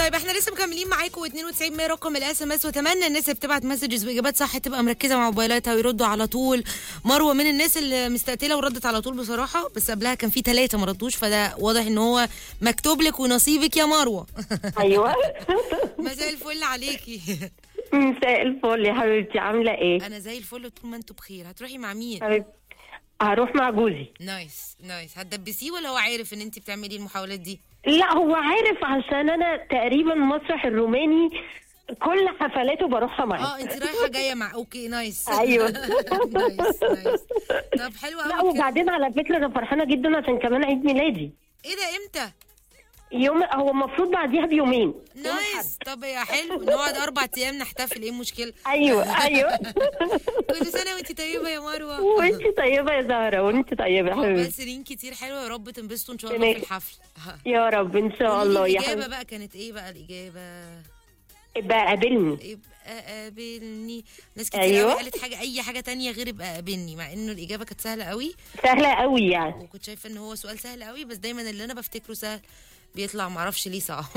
طيب احنا لسه مكملين معاكم 92 100 رقم الاس ام اس واتمنى الناس اللي بتبعت مسجز واجابات صح تبقى مركزه مع موبايلاتها ويردوا على طول مروه من الناس اللي مستقتله وردت على طول بصراحه بس قبلها كان في ثلاثه ما ردوش فده واضح ان هو مكتوب لك ونصيبك يا مروه ايوه مساء الفل عليكي مساء الفل يا حبيبتي عامله ايه انا زي الفل طول ما انتوا بخير هتروحي مع مين حبيبتي هروح مع جوزي نايس نايس هتدبسيه ولا هو عارف ان انت بتعملي المحاولات دي لا هو عارف عشان انا تقريبا مسرح الروماني كل حفلاته بروحها معاه اه انت رايحه جايه مع اوكي نايس أيوة. نايس نايس طب حلو لا قوي وبعدين على فكره انا فرحانه جدا عشان كمان عيد ميلادي ايه ده امتى يوم هو المفروض بعديها بيومين نايس طب يا حلو نقعد اربع ايام نحتفل ايه المشكله ايوه ايوه كل سنه وانت طيبه يا مروه وانت طيبه يا زهره وانت طيبه يا عقبال حبيبتي سنين كتير حلوه يا رب تنبسطوا ان شاء الله في الحفل يا رب ان شاء قولي لي الله يا الاجابه حبيبتي بقى كانت ايه بقى الاجابه ابقى قابلني يبقى قابلني ناس كتير أيوة. قوي قالت حاجه اي حاجه تانية غير ابقى قابلني مع انه الاجابه كانت سهله قوي سهله قوي يعني وكنت شايفه ان هو سؤال سهل قوي بس دايما اللي انا بفتكره سهل بيطلع معرفش ليه صعب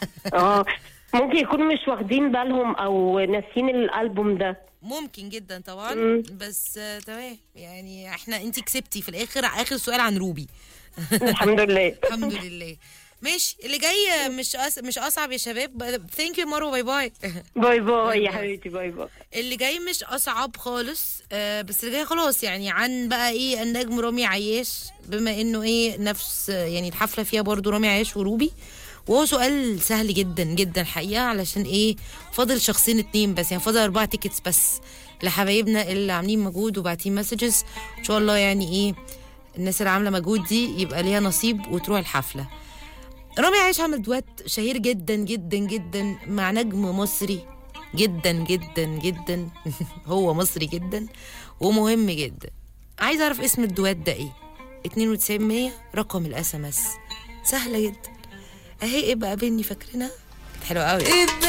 اه ممكن يكونوا مش واخدين بالهم او ناسيين الالبوم ده ممكن جدا طبعا مم. بس آه، تمام يعني احنا انت كسبتي في الاخر اخر سؤال عن روبي الحمد لله الحمد لله ماشي اللي جاي مش أس... مش اصعب يا شباب ثانك يو مارو باي باي باي باي يا حبيبتي باي باي اللي جاي مش اصعب خالص آه بس اللي جاي خلاص يعني عن بقى ايه النجم رامي عياش بما انه ايه نفس يعني الحفله فيها برضو رامي عياش وروبي وهو سؤال سهل جدا جدا الحقيقه علشان ايه فاضل شخصين اتنين بس يعني فاضل اربع تيكتس بس لحبايبنا اللي عاملين مجهود وبعتين مسجز ان شاء الله يعني ايه الناس اللي عامله مجهود دي يبقى ليها نصيب وتروح الحفله رامي عايش عمل دوات شهير جدا جدا جدا مع نجم مصري جدا جدا جدا هو مصري جدا ومهم جدا عايز اعرف اسم الدوات ده ايه 9200 رقم الاس ام اس سهله جدا اهي ابقى قابلني فاكرينها كانت حلوه قوي